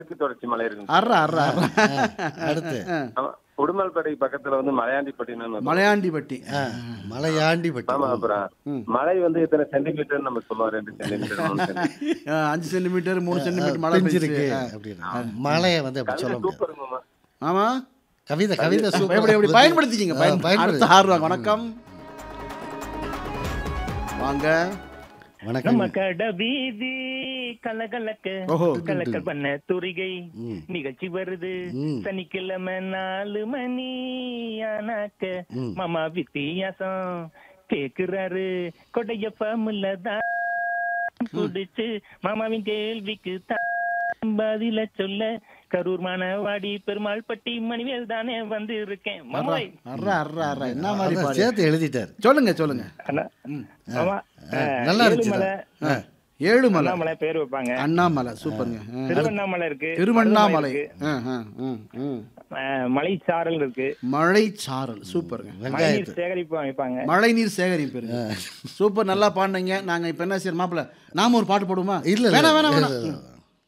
மேற்கு தொடர்ச்சி மலை இருக்கு அர்றா அர்றா அர்றா அடுத்து ஆமா உடுமல்பேட்டை பக்கத்துல வந்து மலையாண்டிப்பட்டினம் மலையாண்டிப்பட்டி ஆ, மலையாண்டி பட்டி ஆமா அப்புறம் மழை வந்து எத்தனை சென்டிமீட்டர் நம்ம சொல்லுவோம் ரெண்டு சென்டிமீட்டர் மூணு சென்டிமீட்டர் ஆ, அஞ்சு சென்டிமீட்டர் மூணு சென்டிமீட்டர் மழை பெஞ்சிருக்கு பெஞ்சிருக்கு அப்படின்னு மலையை வந்து அப்படி சொல்ல முடியாது சூப்பர் மாமா ஆமா கவிதை கவிதை சூப்பர் எப்படி எப்படி பயன்படுத்திக்கிங்க ஆ, பயன் பயன்படுத்தி. அடுத்த ஆறு வணக்கம் வாங்க வணக்கம் நம்ம கட வீதி கலகலக்க ஓஹோ. கலக்கல் பண்ண துரிகை ம். நிகழ்ச்சி வருது ம். சனிக்கிழமை நாலு மணி ஆனாக்க ம். மாமா வித்தியாசம் கேக்குறாரு கொடையப்ப முல்லதான் குடிச்சு மாமாவின் கேள்விக்கு தான் பதில சொல்ல கரூர் மானவாடி பெருமாள் பட்டி மணிவேல் தானே வந்து இருக்கேன் மாமாய் அர்றா அர்றா அர்றா என்ன மாதிரி அதான் பாடு சேர்த்து எழுதிட்டார் சொல்லுங்க சொல்லுங்க அண்ணா, மாமா நல்லா இருந்துச்சு ஏழுமலை ஆ. ஏழுமலை அண்ணாமலை பேர் வைப்பாங்க அண்ணாமலை சூப்பருங்க ஆ. திருவண்ணாமலை இருக்கு திருவண்ணாமலை இருக்கு. ஆ, ஆ, ம், ம். அஹ், மலைச்சாரல் இருக்கு மழை சாரல் சூப்பருங்க மழைநீர் வெங்காயத்து சேகரிப்பு அமைப்பாங்க மழை நீர் சேகரிப்பு இருக்கு சூப்பர் நல்லா பாடுனீங்க நாங்க இப்ப என்ன செய்யறோம் மாப்பிள்ள நாம ஒரு பாட்டு போடுவோமா இல்ல இல்ல, வேணாம் வேணாம் இல்ல, வேணாம் இல்ல.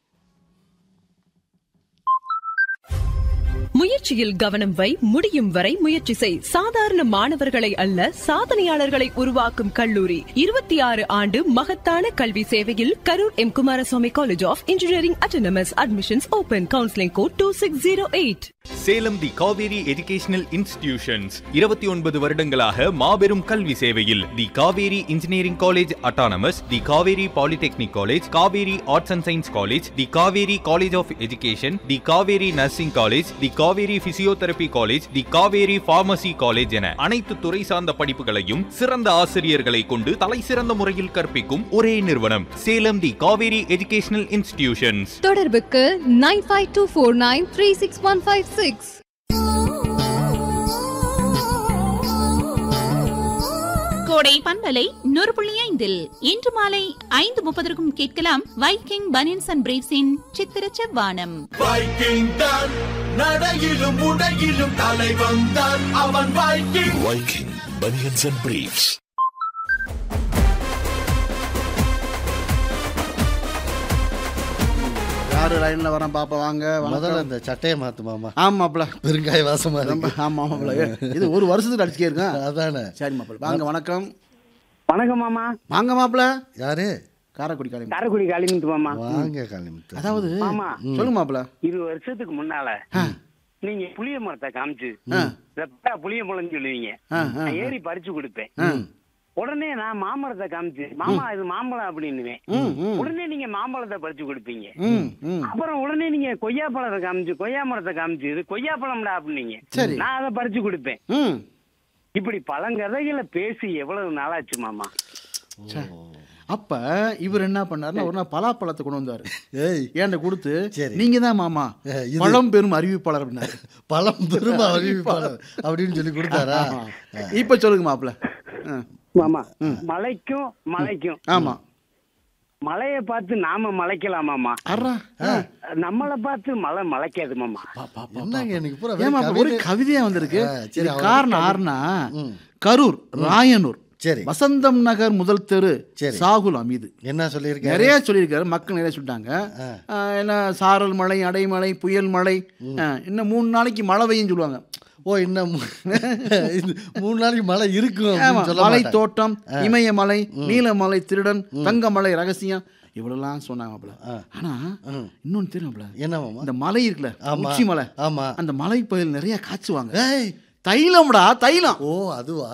முயற்சியில் கவனம் வை முடியும் வரை முயற்சி செய் சாதாரண மாணவர்களை அல்ல சாதனையாளர்களை உருவாக்கும் கல்லூரி இருபத்தி ஆறு ஆண்டு மகத்தான கல்வி சேவையில் Karur M Kumaraswamy college of engineering autonomous admissions open counselling code two six zero eight Salem the Kaveri educational institutions இருபத்தி ஒன்பது வருடங்களாக மாபெரும் கல்வி சேவையில் the Kaveri engineering college autonomous the Kaveri polytechnic college Kaveri arts and science college the Kaveri college of education the Kaveri nursing college the Kaveri physiotherapy college the Kaveri pharmacy college என அனைத்து துறை சார்ந்த படிப்புகளையும் சிறந்த ஆசிரியர்களை கொண்டு தலை சிறந்த முறையில் கற்பிக்கும் ஒரே நிறுவனம் Salem the Kaveri educational institutions தொடர்புக்கு nine five two four nine three six one five six Kodai பண்பலை நூறு புள்ளி ஐந்தில் இன்று மாலை ஐந்து முப்பதற்கும் கேட்கலாம் வைக்கிங் பனியன்ஸ் அண்ட் பிரேவ்ஸின் சித்திர செவ்வானம் வைக்கிங் தான் நடையிலும் உடையிலும் தலை வந்தான் அவன் Viking Viking banians and briefs யாரு லைன்ல வரேன் பாப்பா வாங்க முதல்ல வணக்கம் இந்த சட்டையை மாத்து மாமா ஆமா மாப்பிள்ள பெருங்காய வாசமா ரொம்ப இருக்கு ஆமா மாப்பிள்ள இது ஒரு வருஷத்துக்கு அடிச்சுக்கே இருக்கேன் அதானே சரி மாப்பிள்ள வாங்க வணக்கம் வணக்கம் மாமா வாங்க மாப்பிள்ள யாரு காரைக்குடி காலை காரைக்குடி காளிமுத்து மாமா வாங்க காளிமுத்து அதாவது ஆமா சொல்லுங்க மாப்பிள்ள இருபது வருஷத்துக்கு முன்னால நீங்க புளிய மரத்தை காமிச்சு ஆ. ரெப்பா புளிய பழம்னு சொல்லுவீங்க ஆ, ஆ, நான் ஏறி பறிச்சு கொடுப்பேன் ஆ. உடனே நான் மாமரத்தை காமிச்சு மாமா இது மாம்பழம் அப்படின்னுவேன் ம், ம், உடனே நீங்க மாம்பழத்தை பறிச்சு கொடுப்பீங்க ம், ம். அப்புறம் உடனே நீங்க கொய்யா பழத்தை காமிச்சு கொய்யா மரத்தை காமிச்சு இது கொய்யா பழம்டா அப்படின்னீங்க சரி. நான் அதை பறிச்சு கொடுப்பேன் ம். இப்படி பழங்கதைகளை பேசி எவ்வளவு நாளாச்சு மாமா அப்ப இவர் என்ன பண்ணாருன்னா ஒரு நாள் பலாப்பழத்தை கொண்டு வந்தாரு ஏய் ஏன்ட கொடுத்து சரி. நீங்க தான் மாமா ஏ, இது- பழம் பெரும் அறிவிப்பாளர் அப்படின்னாரு பழம் பெரும் அறிவிப்பாளர் அப்படின்னு சொல்லி கொடுத்தாரா இப்ப சொல்லுங்க மாப்பிள்ள ஆ. மாமா மலைக்கும் மலைக்கும் ஆமா மலையை பார்த்து நாம மலைக்கலாமாமா அர்றா நம்மளை பார்த்து மலை மலைக்காது மாமா என்னங்க எனக்கு பூரா ஏமா வெறும் ஒரு கவிதை- கவிதையா வந்திருக்கு ஆ, சரி, இது அவர் காரணம் ஆறுனா கரூர் ராயனூர் சரி வசந்தம் நகர் முதல் தெரு சரி. சாகுல் அமீது என்ன சொல்லியிருக்காரு நிறைய சொல்லியிருக்காரு மக்கள் நிறைய சொல்லிட்டாங்க ஆ, என்ன சாரல் மழை அடைமழை புயல் மழை ஆ, இன்னும் மூணு நாளைக்கு மழை பெய்யும் சொல்லுவாங்க ஓ இன்னும் மூ- இது மூணு நாளைக்கு மழை இருக்கும் ஆமா, அப்படின்னு சொல்ல மலை மாட்டாங்க. தோட்டம் இமயமலை நீலமலை திருடன் தங்கமலை ரகசியம் இவ்வளவுலாம் சொன்னாங்க மாப்ள. ஆனா இன்னொன்னு தெரியும் மாப்ள. என்ன மாமா இந்த மலை இருக்குல்ல ஆமா. உச்சி மலை ஆமா அந்த மலை பகுதியில் நிறைய காய்ச்சுவாங்க ஏய் தைலம்டா தைலம் ஓ அதுவா